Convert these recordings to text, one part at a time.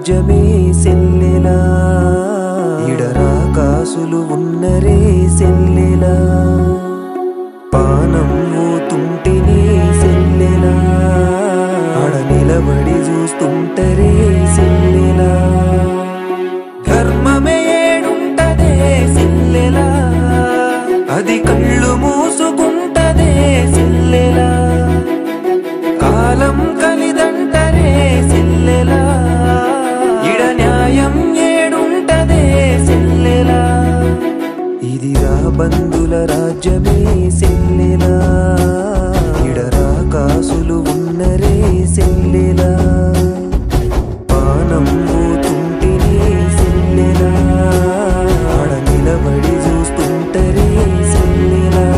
రాజ్యమే సెల్లెలా ఇడరా కాసులు ఉన్నరే సెల్లెలా పానం ఊతుంటేనే సెల్లెలా ఆడ నిలబడి చూస్తుంటరే సెల్లెలా ధర్మమే ఏడుంటదే సెల్లెలా అది కళ్ళు మూసుకుంటదే సెల్లెలా కాలం కలిదంటరే సెల్లెలా ఇడ న్యాయం ఏడుంటదే సెల్లెలా ఇది రా బంధుల రాజ్యమే సెల్లెలా ఇడరా కాసులు ఉన్నరే సెల్లెలా పానం పోతుంటేనే సెల్లెలా ఆడ నిలబడి చూస్తుంటరే సెల్లెలా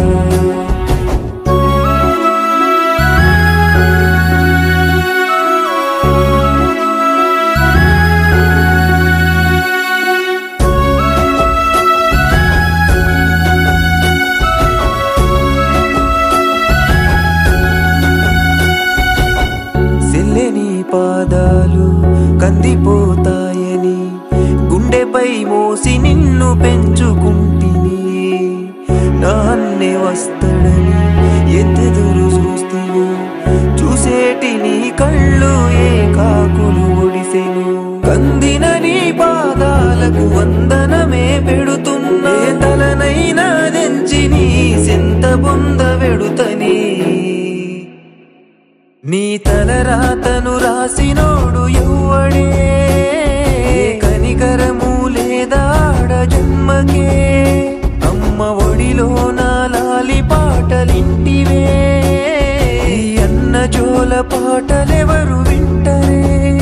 సెల్లెని పాదాలు కందిపోతాయని గుండెపై మోసి నిన్ను పెంచుకుంటిని నాన్నే వస్తాడని ఎంతెదురు చూస్తేను చూసేటి నీ కళ్ళు ఏ కాకులు ఒడిసెను కందిన నీ పాదాలకు వందనమే పెడుతున్నా ఏ తలనైనా దెంచి నీ సెంత బొంద వెడుతని నీ తలరాతను రాసినోడు ఎవ్వడే కనికరము లేదాడ జన్మకే అమ్మ ఒడిలో నాలాలి పాటలింటివే ఈ అన్న జోల పాటలెవరు వింటరే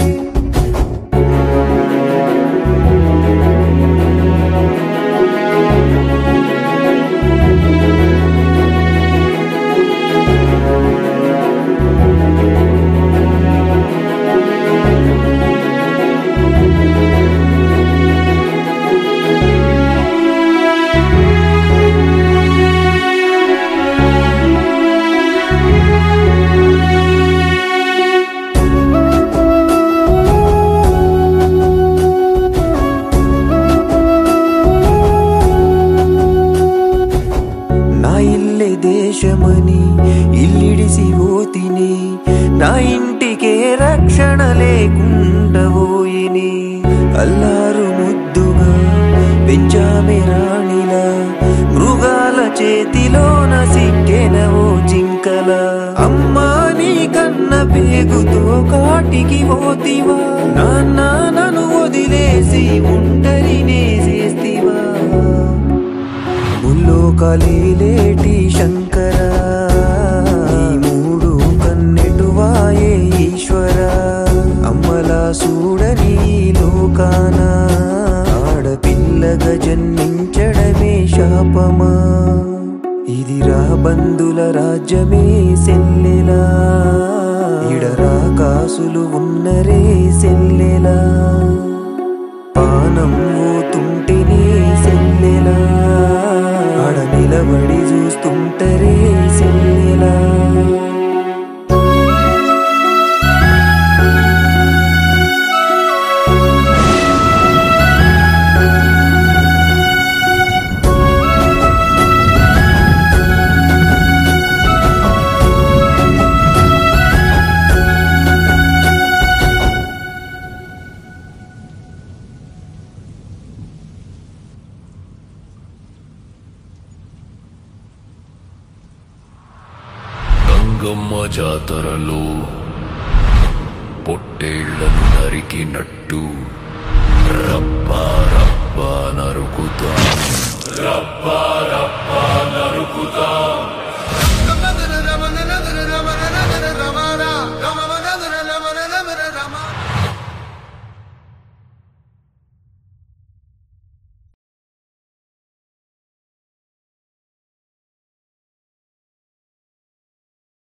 నా ఇల్లే దేశమని ఇల్లిడిసి ఓతిని నా ఇంటికే రక్షణ లేకుండా పోయిని అల్లారు ముద్దుగా పెంచామె రాణిలా మృగాల చేతిలోన సిక్కెన ఓ జింకల అమ్మా నీ కన్న పేగుతో కాటికి పోతివా నాన్న నన్ను వదిలేసి ఒంటరినే చేస్తివా ముల్లోకలేటి శంకర ఈ మూడు కన్నెటువాయే ఈశ్వర అమ్మలా చూడని ఈ లోకాన ఆడపిల్లగా జన్మించడమే శాపమా ఇది రా బంధుల రాజ్యమే సెల్లెలా ఇడరా కాసులు ఉన్నరే సెల్లెలా పానం పోతుంటేనే సెల్లెలా ఆడ నిలబడి చూస్తుంటరే సెల్లెలా గంగమ్మ జాతరలో పొట్టేళ్లను నరికినట్టు రప్పా రప్పా నరుకుతాం రప్పా రప్పా నరుకుతాం